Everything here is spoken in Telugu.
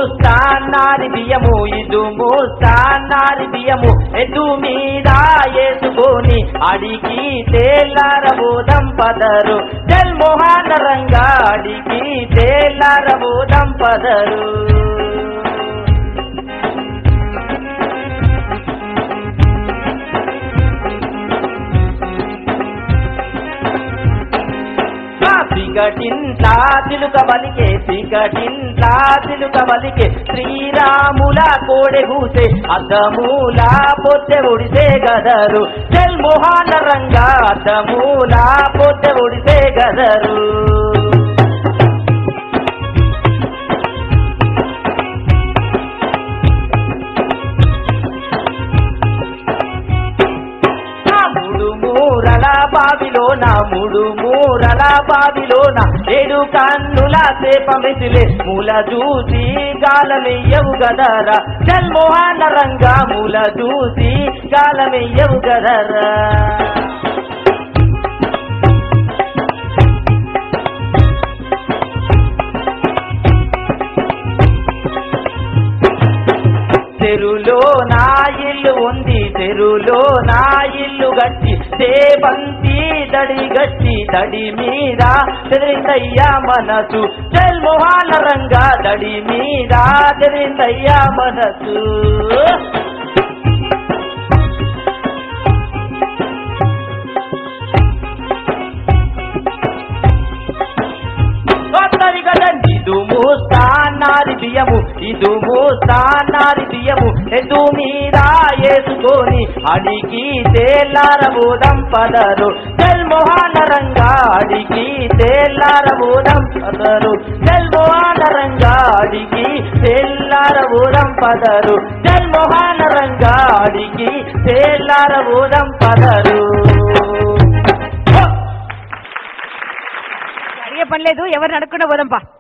మూస్తానారి బియ్యము ఇదు మూస్తానారి బియ్యము ఎదు మీద వేసుకొని అడిగి తేలారబోదం పదరు జల్మోహన రంగా అడిగి తేలారబోదం పదరు సిగటింట్లా తిలుక బలికే సిగటింట్లా తిలుక బలికే శ్రీరాముల కోడె కూసే అద్దమూల పొత్తె ఒడిసే గదరు జల్మోహన రంగా అద్దమూల పొత్తె ఒడిసే గదరు నా మూడు మూరల బావిలో నా మూడు మూరల బావిలో నా ఏడు కన్నుల సేప మెసిలే మూల చూసి గాలమెయ్యవు గదరా జల్మోహన రంగా మూల చూసి గాలమెయ్యవు గదరా చెరులో నా ఇల్లు ఉంది చెరులో నా ఇల్లు గట్టి సేబంతి దడి గట్టి దడి మీద తెరిందయ్యా మనసు జల్మోహాల రంగా దడి మీద తెరిందయ్యా మనసు కొత్తది కదండి ఇది మూస్తానారి బియ్యము ఇది మూస్తానారి బియ్యము ఎదు మీద వేసుకొని అడిగి తేలారబోదం పదరు జల్మోహన రంగా అడిగి తేలారబోదం పదరు జల్మోహన రంగా అడిగి తేలారబోదం పదరు జల్మోహన రంగా అడిగి తేలారబోదం పదరు అడిగే పని లేదు ఎవరిని అడగకుండా పోదాంపా